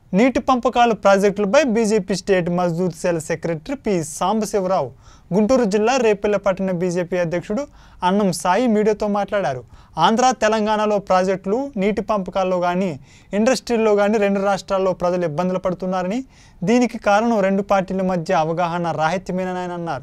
నీటి పంపకాలు ప్రాజెక్టులపై BJP state Mazdoor cell secretary P Sambasivarao Guntur జిల్లా రేపల్లెపట్నం బీజేపీ అధ్యక్షుడు అన్నం సాయి మీడియాతో మాట్లాడారు ఆంధ్ర తెలంగాణలో ప్రాజెక్టులు నీటి పంపకాల్లో కానీ ఇండస్ట్రీల్లో కానీ రెండు రాష్ట్రాల్లో ప్రజలు ఇబ్బందులు పడుతున్నారని దీనికి కారణం రెండు పార్టీల మధ్య అవగాహన రాహిత్యమేనని ఆయన అన్నారు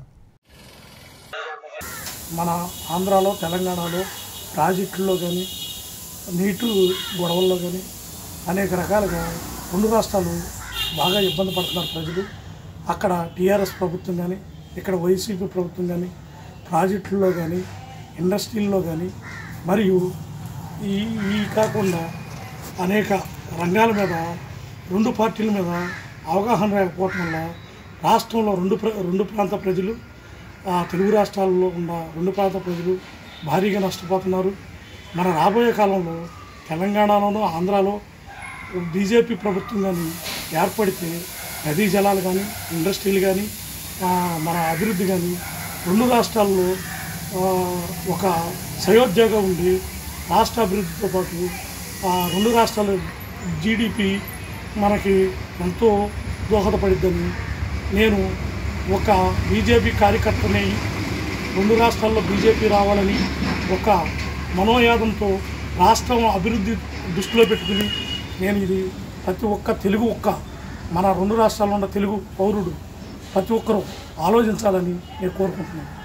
మన ఆంధ్రాలో తెలంగాణలో ప్రాజెక్టుల్లో కానీ నీటి గొడవల్లో కానీ అనేక రకాలుగా రెండు రాష్ట్రాలు బాగా ఇబ్బంది పడుతున్నారు ప్రజలు అక్కడ టీఆర్ఎస్ ప్రభుత్వం కానీ ఇక్కడ వైసీపీ ప్రభుత్వం కానీ ప్రాజెక్టుల్లో కానీ ఇండస్ట్రీల్లో కానీ మరియు ఈ ఈ కాకుండా అనేక రంగాల మీద రెండు పార్టీల మీద అవగాహన లేకపోవటం వల్ల రాష్ట్రంలో రెండు ప్ర రెండు ప్రాంత ప్రజలు ఆ, తెలుగు రాష్ట్రాల్లో ఉన్న రెండు ప్రాంత ప్రజలు భారీగా నష్టపోతున్నారు మన రాబోయే కాలంలో తెలంగాణలోనూ ఆంధ్రాలో బీజేపీ ప్రభుత్వం కానీ ఏర్పడితే నదీ జలాలు కానీ ఇండస్ట్రీలు కానీ ఆ, మన అభివృద్ధి కానీ రెండు రాష్ట్రాల్లో ఆ, ఒక సయోధ్యగా ఉండి రాష్ట్ర అభివృద్ధితో పాటు ఆ రెండు రాష్ట్రాల జీడిపి మనకి ఎంతో దోహదపడిద్దని నేను ఒక బీజేపీ కార్యకర్తని రెండు రాష్ట్రాల్లో బీజేపీ రావాలని ఒక మనోయాదంతో రాష్ట్రం అభివృద్ధి దృష్టిలో పెట్టుకుని నేను ఇది ప్రతి ఒక్క తెలుగు ఒక్క మన రెండు రాష్ట్రాల్లో ఉన్న తెలుగు పౌరుడు ప్రతి ఒక్కరూ ఆలోచించాలని నేను కోరుకుంటున్నాను